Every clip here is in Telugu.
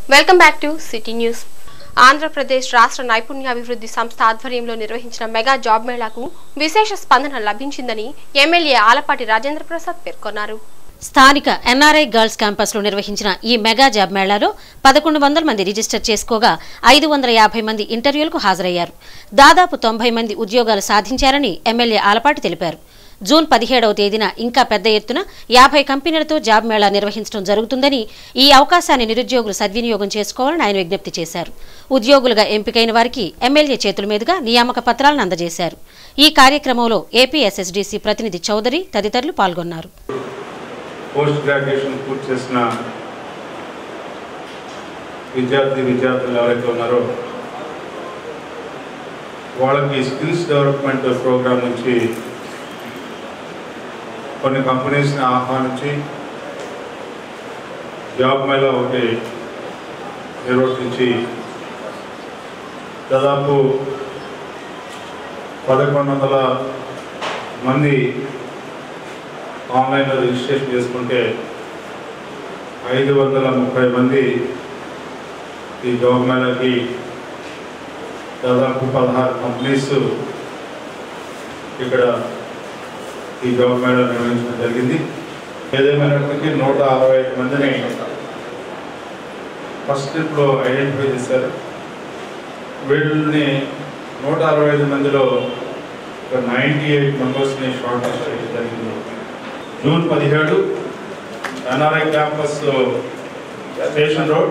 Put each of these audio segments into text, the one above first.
Welcome back to city news Andhra Pradesh రాష్ట్ర నైపుణ్యాభివృద్ధి సంస్థ ఆధ్వర్యంలో నిర్వహించిన మెగా జాబ్ మేళాకు విశేష స్పందన లభించిందని ఎమ్మెల్యే ఆలపాటి రాజేంద్ర ప్రసాద్ పేర్కొన్నారు స్థానిక ఎన్ఆర్ఐ గర్ల్స్ క్యాంపస్లో నిర్వహించిన ఈ మెగా జాబ్ మేళాలో పదకొండు వందల మంది రిజిస్టర్ చేసుకోగా ఐదు వందల యాభై మంది ఇంటర్వ్యూలకు హాజరయ్యారు దాదాపు తొంభై మంది ఉద్యోగాలు సాధించారని ఎమ్మెల్యే ఆలపాటి తెలిపారు జూన్ పదిహేడవ తేదీన ఇంకా పెద్ద ఎత్తున యాభై కంపెనీలతో జాబ్ మేళా నిర్వహించడం జరుగుతుందని ఈ అవకాశాన్ని నిరుద్యోగులు సద్వినియోగం చేసుకోవాలని ఆయన విజ్ఞప్తి చేశారు ఉద్యోగులుగా ఎంపికైన వారికి ఎమ్మెల్యే చేతుల మీదుగా నియామక పత్రాలను అందజేశారు ఈ కార్యక్రమంలో ఏపీఎస్ఎస్డీసీ ప్రతినిధి చౌదరి తదితరులు పాల్గొన్నారు పోస్ట్ గ్రాడ్యుయేషన్ పూర్తి చేసిన విద్యార్థి విద్యార్థులు ఎవరైతే ఉన్నారో వాళ్ళకి స్కిల్స్ డెవలప్మెంట్ ప్రోగ్రామ్ నుంచి కొన్ని కంపెనీస్ని ఆహ్వానించి జాబ్ మేళా ఒకటి నిర్వర్తించి దాదాపు పదకొండు వందల మంది ఆన్లైన్లో రిజిస్ట్రేషన్ చేసుకుంటే ఐదు వందల ముప్పై మంది ఈ జాబ్ మేళాకి దాదాపు పదహారు కంపెనీస్ ఇక్కడ ఈ జాబ్ మేళా నిర్వహించడం జరిగింది ఏదేమైనప్పటికీ నూట అరవై ఐదు మందిని ఫస్ట్ ట్రిప్లో ఐడెంటిఫై చేశారు వీళ్ళని నూట అరవై ఐదు మందిలో ఒక నైంటీ ఎయిట్ మెంబర్స్ని షార్ట్ లిస్ట్ చేయడం జరిగింది జూన్ పదిహేడు NRI campus station road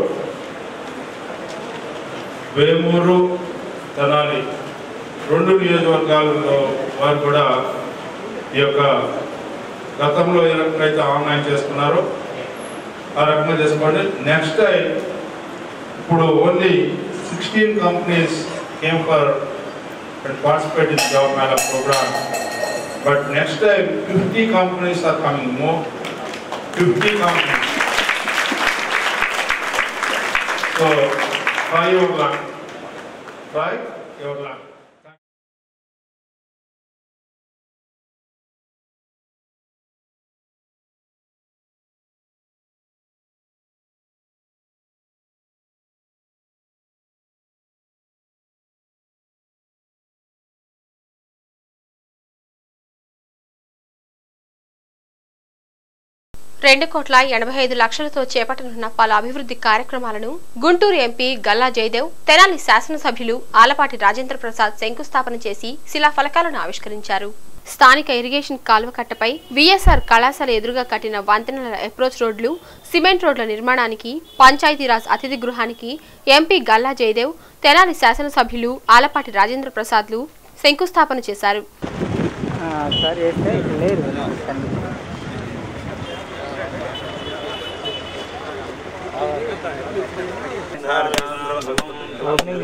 Vemuru Tenali రెండు నియోజకవర్గాలలో వారు కూడా ఈ యొక్క గతంలో ఏ రకంగా అయితే ఆన్లైన్ చేసుకున్నారో ఆ రకంగా చేసుకోండి నెక్స్ట్ టైం ఇప్పుడు only sixteen companies came for participate in job mela programme But next time, 50 companies are coming more. 50 companies. So, try your luck. Try your luck. రెండు కోట్ల ఎనభై ఐదు లక్షలతో చేపట్టనున్న పలు అభివృద్ధి కార్యక్రమాలను గుంటూరు ఎంపీ గల్లా జయదేవ్ తెనాలి శాసనసభ్యులు ఆలపాటి రాజేంద్ర ప్రసాద్ శంకుస్థాపన చేసి శిలాఫలకాలను ఆవిష్కరించారు స్థానిక ఇరిగేషన్ కాలువ కట్టపై విఎస్ఆర్ కళాశాల ఎదురుగా కట్టిన వంతెనల అప్రోచ్ రోడ్లు సిమెంట్ రోడ్ల నిర్మాణానికి పంచాయతీరాజ్ అతిథి గృహానికి ఎంపీ గల్లా జయదేవ్ తెనాలి శాసనసభ్యులు ఆలపాటి రాజేంద్ర ప్రసాద్లు శంకుస్థాపన చేశారు సార్ వేస్తే ఇక్కడ లేదు ఓపెనింగ్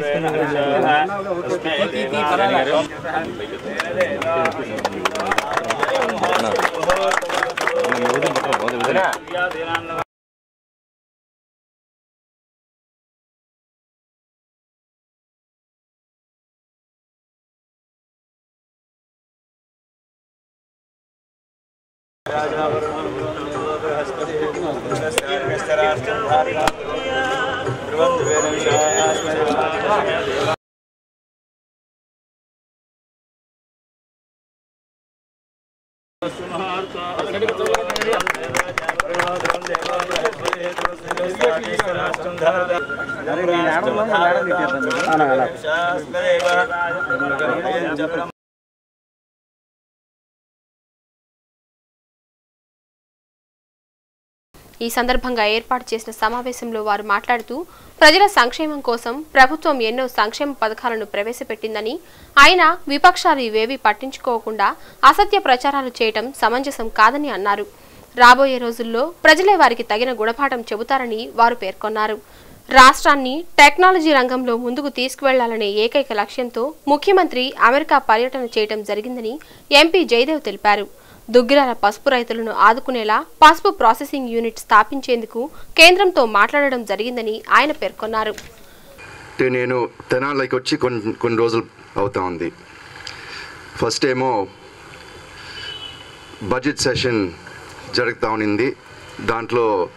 ఈ సందర్భంగా ఏర్పాటు చేసిన సమావేశంలో వారు మాట్లాడుతూ ప్రజల సంక్షేమం కోసం ప్రభుత్వం ఎన్నో సంక్షేమ పథకాలను ప్రవేశపెట్టిందని అయినా విపక్షాలు ఇవేవి పట్టించుకోకుండా అసత్య ప్రచారాలు చేయటం సమంజసం కాదని అన్నారు రాబోయే రోజుల్లో ప్రజలే వారికి తగిన గుణపాఠం చెబుతారని వారు పేర్కొన్నారు రాష్ట్రాన్ని టెక్నాలజీ రంగంలో ముందుకు తీసుకువెళ్లాలనే ఏకైక లక్ష్యంతో ముఖ్యమంత్రి అమెరికా పర్యటన చేయటం జరిగిందని ఎంపీ జయదేవ్ తెలిపారు దుగ్గిరాల పసుపు రైతులను ఆదుకునేలా పసుపు ప్రాసెసింగ్ యూనిట్ స్థాపించేందుకు కేంద్రంతో మాట్లాడడం జరిగిందని ఆయన పేర్కొన్నారు అంటే నేను తెనాలికి వచ్చి కొన్ని కొన్ని రోజులు అవుతా ఉంది ఫస్ట్ ఏమో బడ్జెట్ సెషన్ జరుగుతూ ఉన్నింది దాంట్లో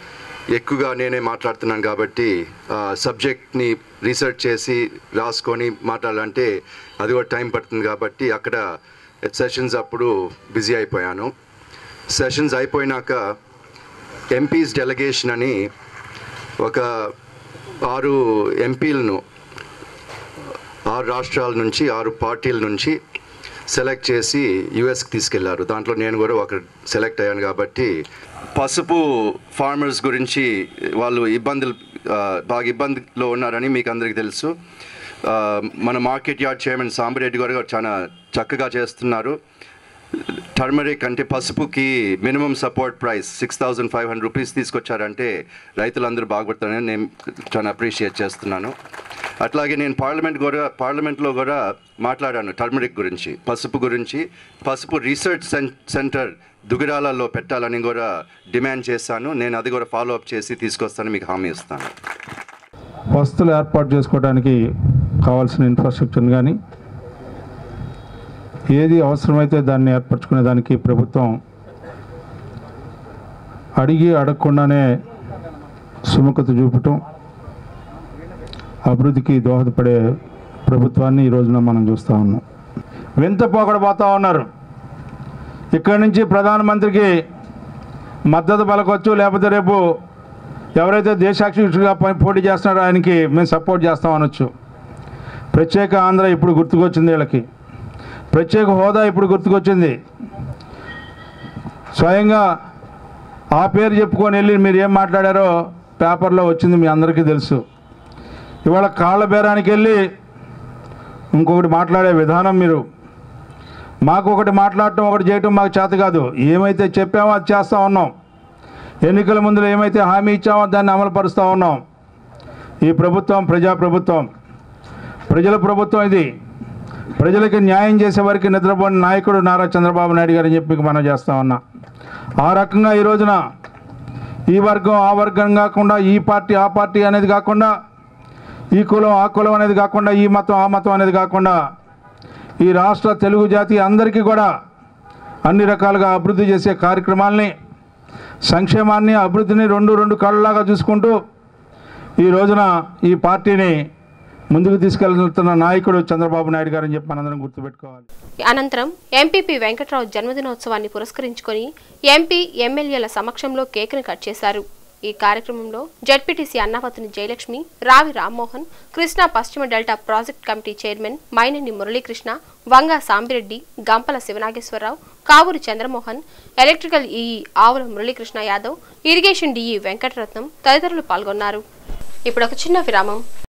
ఎక్కువగా నేనే మాట్లాడుతున్నాను కాబట్టి సబ్జెక్ట్ని రీసెర్చ్ చేసి రాసుకొని మాట్లాడాలంటే అది కూడా టైం పడుతుంది కాబట్టి అక్కడ సెషన్స్ అప్పుడు బిజీ అయిపోయాను సెషన్స్ అయిపోయినాక ఎంపీస్ డెలిగేషన్ అని ఒక ఆరు ఎంపీలను ఆరు రాష్ట్రాల నుంచి ఆరు పార్టీల నుంచి సెలెక్ట్ చేసి యుఎస్కి తీసుకెళ్లారు దాంట్లో నేను కూడా ఒక సెలెక్ట్ అయ్యాను కాబట్టి పసుపు ఫార్మర్స్ గురించి వాళ్ళు ఇబ్బందులు ఆ, బాగా ఇబ్బందిలో ఉన్నారని మీకు అందరికీ తెలుసు ఆ, మన మార్కెట్ యార్డ్ చైర్మన్ సాంబిరెడ్డి గారు కూడా చాలా చక్కగా చేస్తున్నారు టర్మరిక్ అంటే పసుపుకి minimum support price six thousand five hundred rupees తీసుకొచ్చారంటే రైతులందరూ బాగుపడతారని నేను చాలా అప్రిషియేట్ చేస్తున్నాను అట్లాగే నేను పార్లమెంట్ కూడా పార్లమెంట్లో కూడా మాట్లాడాను టర్మరిక్ గురించి పసుపు గురించి పసుపు రీసెర్చ్ సెన్ సెంటర్ దుగిరాలలో పెట్టాలని కూడా డిమాండ్ చేశాను నేను అది కూడా ఫాలో అప్ చేసి తీసుకొస్తాను మీకు హామీ ఇస్తాను వసతులు ఏర్పాటు చేసుకోవడానికి కావాల్సిన ఇన్ఫ్రాస్ట్రక్చర్ కానీ ఏది అవసరమైతే దాన్ని ఏర్పరచుకునే దానికి ప్రభుత్వం అడిగి అడగకుండానే సుముఖత చూపటం అభివృద్ధికి దోహదపడే ప్రభుత్వాన్ని ఈ రోజున మనం చూస్తూ ఉన్నాం వింత పోకడపోతూ ఉన్నారు ఇక్కడి నుంచి ప్రధానమంత్రికి మద్దతు పలకొచ్చు లేకపోతే రేపు ఎవరైతే దేశాక్షిగా పోటీ చేస్తున్నారో ఆయనకి మేము సపోర్ట్ చేస్తాం అనొచ్చు ప్రత్యేక ఆంధ్ర ఇప్పుడు గుర్తుకొచ్చింది వీళ్ళకి ప్రత్యేక హోదా ఇప్పుడు గుర్తుకొచ్చింది స్వయంగా ఆ పేరు చెప్పుకొని వెళ్ళి మీరు ఏం మాట్లాడారో పేపర్లో వచ్చింది మీ అందరికీ తెలుసు ఇవాళ కాళ్ళ బేరానికి వెళ్ళి ఇంకొకటి మాట్లాడే విధానం మీరు మాకు ఒకటి మాట్లాడటం ఒకటి చేయటం మాకు చేత కాదు ఏమైతే చెప్పామో అది చేస్తూ ఉన్నాం ఎన్నికల ముందు ఏమైతే హామీ ఇచ్చామో దాన్ని అమలు పరుస్తూ ఉన్నాం ఈ ప్రభుత్వం ప్రజా ప్రభుత్వం ప్రజల ప్రభుత్వం ఇది ప్రజలకి న్యాయం చేసే వారికి నిద్రపోని నాయకుడు నారా చంద్రబాబు నాయుడు గారు అని చెప్పి మనం చేస్తా ఉన్నా ఆ రకంగా ఈ రోజున ఈ వర్గం ఆ వర్గం కాకుండా ఈ పార్టీ ఆ పార్టీ అనేది కాకుండా ఈ కులం ఆ కులం అనేది కాకుండా ఈ మతం ఆ మతం అనేది కాకుండా ఈ రాష్ట్ర తెలుగు జాతి అందరికీ కూడా అన్ని రకాలుగా అభివృద్ధి చేసే కార్యక్రమాల్ని సంక్షేమాన్ని అభివృద్ధిని రెండు రెండు కళ్ళలాగా చూసుకుంటూ ఈ రోజున ఈ పార్టీని ముందుకు తీసుకెళ్తున్న నాయకుడు చంద్రబాబు నాయుడు గారు అని చెప్పి మనందరం గుర్తుపెట్టుకోవాలి అనంతరం ఎంపీపీ వెంకట్రావు జన్మదినోత్సవాన్ని పురస్కరించుకొని ఎంపీ ఎమ్మెల్యేల సమక్షంలో కేకును కట్ చేశారు ఈ కార్యక్రమంలో జడ్పీటీసీ అన్నాపతిని జయలక్ష్మి రావి రామ్మోహన్ కృష్ణా పశ్చిమ delta project committee chairman Mainani Muralikrishna Vanga Sambireddy Gampala Sivanageswararao Kavuri Chandramohan electrical EE Avula Muralikrishna Yadav irrigation DE Venkataratnam తదితరులు పాల్గొన్నారు ఇప్పుడు ఒక చిన్న విరామం